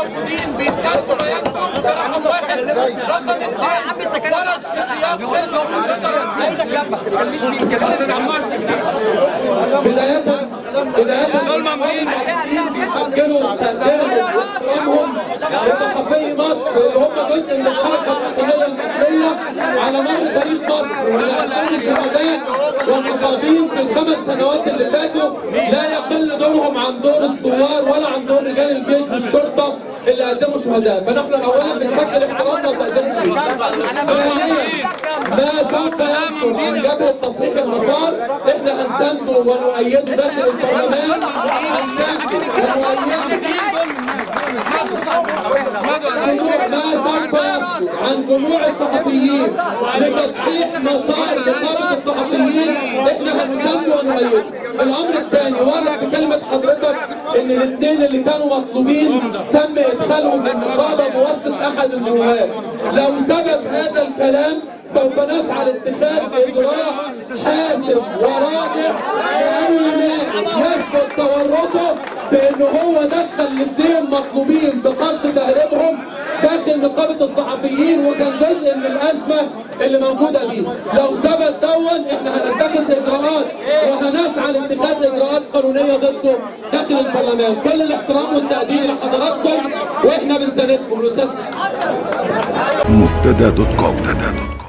موجودين بيساندوا ما يكتب ده رقم واحد رقم اثنين ولا في سياق ايدك جنبك ما تخليش مين بداية بداية دول ممنوعين بيسجلوا تقديرهم واحترامهم لصحفي مصر اللي هم جزء من الحركة الوطنية المصرية على مر تاريخ مصر ولأسباب الشهداء والمصابين في الخمس سنوات اللي فاتوا لا يقل دورهم عن دور الثوار ولا عن دور رجال الجيش والشرطة اللي قدموا شهداء فنحن اولا بنسجل احترامنا وتقديرنا ليهم. ثانيا ما سوف يحصل عن جبهه تصحيح المسار احنا هنسانده ونؤيده داخل البرلمان هنسانده ونؤيده ما سوف يحصل عن جموع الصحفيين لتصحيح مسار نقابه الصحفيين احنا هنسانده ونؤيده. الامر الثاني ورد في كلمه حضرتك ان الاثنين اللي كانوا مطلوبين تم ادخالهم للنقابه بواسطه احد الجمهور لو ثبت هذا الكلام سوف نسعى لاتخاذ اجراء حاسم ورادع لاي نائب يثبت تورطه في ان هو دخل الاثنين مطلوبين بقصد تهريبهم داخل نقابه الصحفيين وكان جزء من الازمه اللي موجوده دي لو ثبت دون احنا هنتخذ اجراءات وهنسعى لاتخاذ اجراءات قانونيه ضده داخل البرلمان كل الاحترام والتقدير لحضراتكم واحنا بنساندكم الاستاذ مبتدا دوت كوم